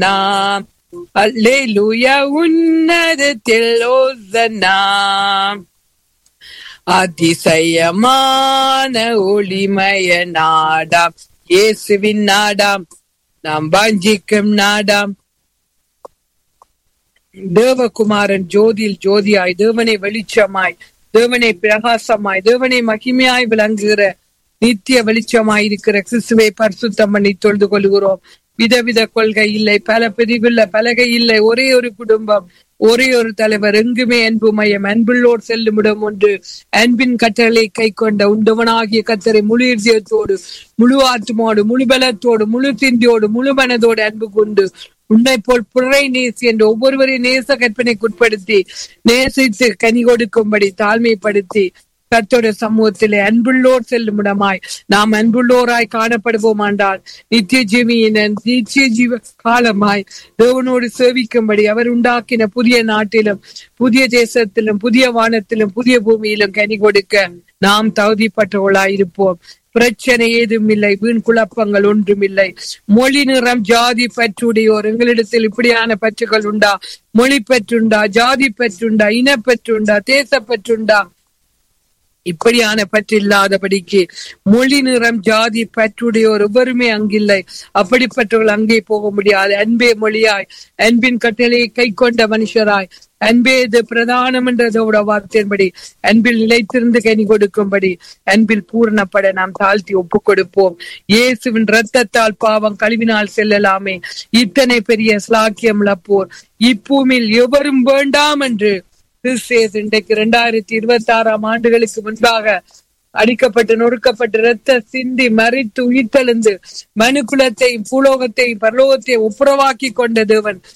நாம் அல்லேலூயா உன்னதத்தில் ஓசனா அதிசயமான ஒளிமய நாடாம் இயேசுவின் நாடாம் நாம் வாஞ்சிக்கும் நாடாம் தேவகுமாரன் ஜோதியில் ஜோதியாய் தேவனை வெளிச்சமாய் தேவனை பிரகாசமாய் தேவனை மகிமையாய் விளங்குகிற நித்திய வெளிச்சமாய் இருக்கிற கிறிஸ்துவை பரிசுத்தம் பண்ணி தொழுது கொள்கிறோம் விதவித கொள்கை இல்லை பல பிரிவில்ல பலகை இல்லை ஒரே ஒரு குடும்பம் ஒரே ஒரு தலைவர் எங்குமே அன்பு மையம் அன்புள்ளோர் செல்லும் இடம் ஒன்று அன்பின் கட்டளை கை கொண்ட உண்டவனாகிய கத்தரை முழு இதயத்தோடு முழு ஆத்மாவோடு முழு பலத்தோடு முழு சிந்தியோடு முழு மனதோடு அன்பு கொண்டு உன்னை போல் புறை நேசி என்று ஒவ்வொருவரையும் நேச கற்பனைக்குட்படுத்தி நேசித்து கனி கொடுக்கும்படி தாழ்மைப்படுத்தி கர்த்தோட சமூகத்திலே அன்புள்ளோர் செல்லும் இடமாய் நாம் அன்புள்ளோராய் காணப்படுவோம் ஆண்டால் நித்திய ஜீவியின் நித்திய ஜீவ காலமாய் தேவனோடு சேவிக்கும்படி அவர் உண்டாக்கின புதிய நாட்டிலும் புதிய தேசத்திலும் புதிய வானத்திலும் புதிய பூமியிலும் கனி கொடுக்க நாம் தகுதிப்பட்டவர்களாய் இருப்போம் பிரச்சனை ஏதும் இல்லை வீண் குழப்பங்கள் ஒன்றும் இல்லை மொழி நிறம் ஜாதி பற்றுடையோர் எங்களிடத்தில் இப்படியான பற்றுகள் உண்டா மொழி பற்றுண்டா ஜாதி பற்றுண்டா இனப்பற்றுண்டா தேசப்பற்றுண்டா இப்படியான பற்று இல்லாதபடிக்கு மொழி நிறம் ஜாதி பற்றுடையோர் எவருமே அங்கில்லை அப்படிப்பட்டவர்கள் அங்கே போக முடியாது அன்பே மொழியாய் அன்பின் கட்டளையை கை கொண்ட மனுஷராய் அன்பே இது பிரதானம் என்றதோட வார்த்தையின்படி அன்பில் நிலைத்திருந்து கனி கொடுக்கும்படி அன்பில் பூரணப்பட நாம் தாழ்த்தி ஒப்பு கொடுப்போம் இயேசுவின் ரத்தத்தால் பாவம் கழுவினால் செல்லலாமே இத்தனை பெரிய ஸ்லாக்கியம் இழப்போர் இப்பூமியில் எவரும் வேண்டாம் என்று கிறிஸ்தேஸ் இன்றைக்கு இரண்டாயிரத்தி இருபத்தி ஆறாம் ஆண்டுகளுக்கு முன்பாக அடிக்கப்பட்டு நொறுக்கப்பட்டு ரத்த சிந்தி மறித்து உயிர்த்தெழுந்து மனு குலத்தையும் பூலோகத்தையும் பரலோகத்தையும் ஒப்புரவாக்கி கொண்ட தேவன்